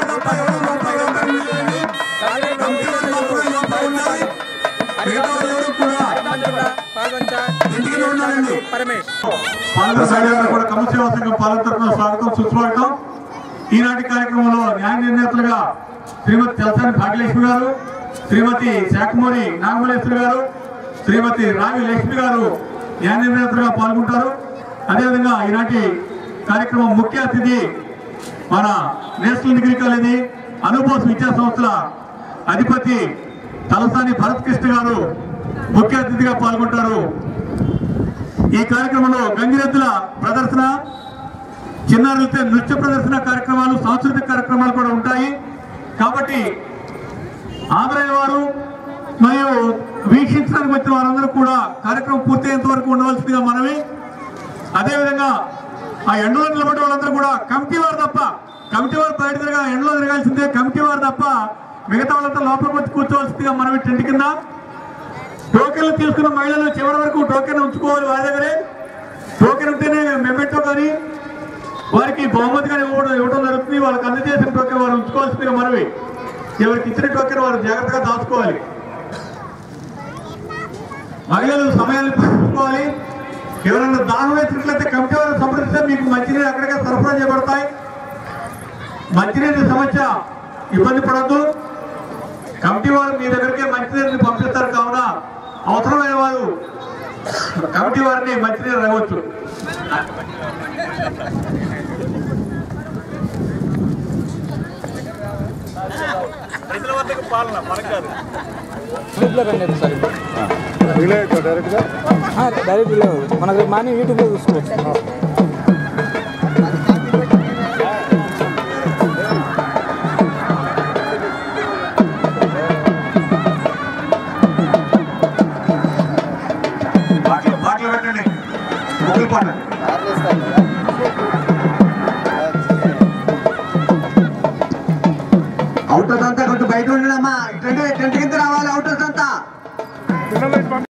తప్ప ఎవరు లోపల వెళ్ళకండి. కమిటీ వారు మాత్రమే లోపల ఉండాలి. మిగతా వాళ్ళు ఎవరు కూడా ఇంటికి ఉండాలండి పాల్గొన్న గారు కూడా కమర్షియల్ సంఘం పాలన తరఫున స్వాగతం సుస్వాగతం ఈనాటి కార్యక్రమంలో న్యాయ నిర్ణేతలుగా శ్రీమతి తెలసాని భాగ్యలక్ష్మి గారు శ్రీమతి శాఖమూరి నాగమలేశ్వరి గారు శ్రీమతి రావి లక్ష్మి గారు న్యాయ నిర్ణేతలుగా పాల్గొంటారు అదేవిధంగా ఈనాటి కార్యక్రమం ముఖ్య అతిథి మన నేషనల్ డిగ్రీ కాలేజీ అనుభోస్ విద్యా సంస్థల అధిపతి తలసాని భరత్ కృష్ణ గారు ముఖ్య అతిథిగా పాల్గొంటారు ఈ కార్యక్రమంలో గంగిరెద్దుల ప్రదర్శన చిన్నారులతో నృత్య ప్రదర్శన కార్యక్రమాలు సాంస్కృతిక కార్యక్రమాలు కూడా ఉంటాయి కాబట్టి ఆంధ్రయ్య వారు మరియు వీక్షించడానికి వచ్చిన వారందరూ కూడా కార్యక్రమం పూర్తయ్యేంత వరకు ఉండవలసిందిగా మనవి అదేవిధంగా ఆ ఎండలో నిలబడే వాళ్ళందరూ కూడా కమిటీ వారు తప్ప కమిటీ వారు బయట తిరగా ఎండలో తిరగాల్సిందే కమిటీ వారు తప్ప మిగతా వాళ్ళంతా లోపలికి వచ్చి కూర్చోవలసిందిగా మనవి టెంట్ కింద టోకెన్లు తీసుకున్న మహిళలు చివరి వరకు టోకెన్ ఉంచుకోవాలి వారి దగ్గరే టోకెన్ ఉంటేనే మెమెంటో కానీ వారికి బహుమతి కానీ ఇవ్వడం ఇవ్వడం జరుగుతుంది వాళ్ళకి అందజేసిన టోకెన్ వారు ఉంచుకోవాల్సిందిగా మనవి ఎవరికి ఇచ్చిన టోకెన్ వారు జాగ్రత్తగా దాచుకోవాలి మహిళలు సమయాన్ని పంచుకోవాలి ఎవరైనా దానం వేసినట్లయితే కమిటీ వారిని సంప్రదిస్తే మీకు మంచినీరు అక్కడికే సరఫరా చేయబడతాయి మంచినీటి సమస్య ఇబ్బంది పడద్దు కమిటీ వారు మీ దగ్గరికి మంచినీరుని పంపిస్తారు కావున అవసరమైన వారు కమిటీ వారిని మంచినీరు రావచ్చు డైరెక్ట్ లేవు మనకు మార్నింగ్ యూట్యూబ్లో చూసుకోవచ్చు బాటిల్ బాటిల్ పెట్టండి ముగ్గులు పాట అవుటర్స్ అంతా కొంచెం బయట ఉండడమ్మా టెంట్ టెంట్ కింద రావాలి అవుటర్స్ అంతా